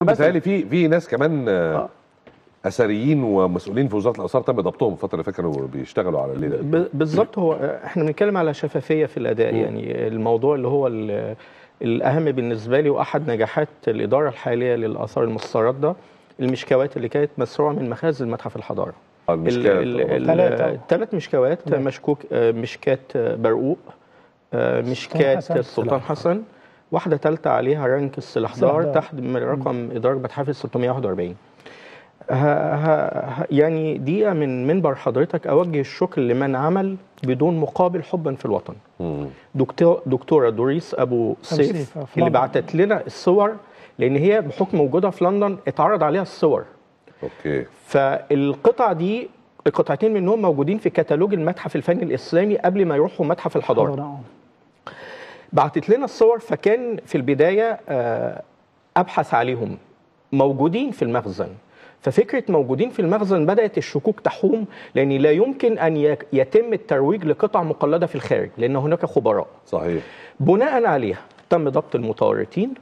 بيتهيألي في في ناس كمان آه، اثريين ومسؤولين في وزاره الاثار تم ضبطهم الفتره اللي فاتت كانوا بيشتغلوا على الليله دي ب- بالظبط هو احنا بنتكلم على شفافيه في الاداء يعني الموضوع اللي هو ال- الاهم بالنسبه لي واحد نجاحات الاداره الحاليه للاثار المسترده المشكوات اللي كانت مسروعه من مخازن متحف الحضاره المشكله ثلاثة. ثلاث مشكوات مشكوك آه، مشكات آه، برقوق آه، مشكات حسن. السلطان حسن واحده ثالثه عليها رانك السلاحدار سلاحدار. تحت من رقم اداره متحف 641 ه- ه- ه- يعني دقيقه من منبر حضرتك اوجه الشكر لمن عمل بدون مقابل حبا في الوطن مم. دكتور دكتوره دوريس ابو سيف سيف، آه، في اللي لندن. بعتت لنا الصور لان هي بحكم وجودها في لندن اتعرض عليها الصور اوكي فالقطع دي قطعتين منهم موجودين في كتالوج المتحف الفني الاسلامي قبل ما يروحوا متحف الحضاره حضارة، آه. بعتت لنا الصور فكان في البدايه آه، ابحث عليهم موجودين في المخزن ففكره موجودين في المخزن بدات الشكوك تحوم لان لا يمكن ان يك- يتم الترويج لقطع مقلده في الخارج لان هناك خبراء صحيح بناء عليها تم ضبط المتورطين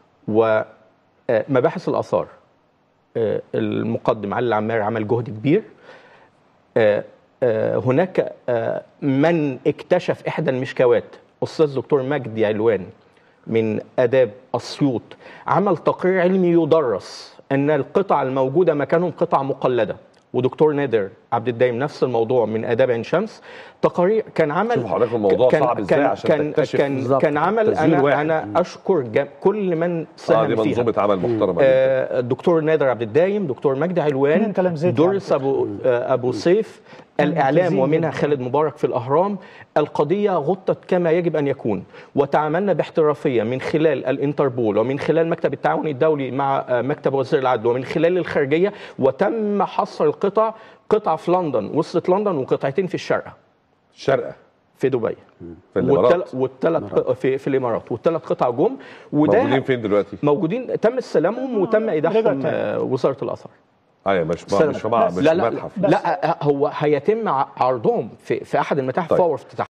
ومباحث الاثار آه، المقدم علي العمار عمل جهد كبير آه، آه، هناك آه، من اكتشف احدى المشكوات استاذ دكتور مجدي علوان من اداب اسيوط عمل تقرير علمي يدرس ان القطع الموجوده مكانهم قطع مقلده ودكتور نادر عبد الدايم نفس الموضوع من اداب عين شمس تقارير كان عمل شوف حضرتك الموضوع كان صعب ازاي كان عشان كان تكتشف كان, بالظبط كان عمل تسجيل انا واحد. انا اشكر جم- كل من اه ساهم دي فيها منظومه عمل محترمه جدا آه، الدكتور نادر عبد الدايم دكتور مجدي علوان اتنين تلامذتي دورس على ابو آه، ابو سيف الاعلام ممتازين ومنها جداً. خالد مبارك في الاهرام القضيه غطت كما يجب ان يكون وتعاملنا باحترافيه من خلال الانتربول ومن خلال مكتب التعاون الدولي مع آه، مكتب وزير العدل ومن خلال الخارجيه وتم حصر القطع قطعه في لندن وصلت لندن وقطعتين في الشارقه الشارقه في دبي في الامارات والتل- والثلاث في, في الامارات والثلاث قطع جم وده موجودين فين دلوقتي؟ موجودين تم استلامهم وتم رجعوا ايداعهم تاني. آه، وزاره الاثار ايوه مش مش في مع- مش لا في لا متحف لا هو هيتم ع- عرضهم في في احد المتاحف طيب. فور افتتاح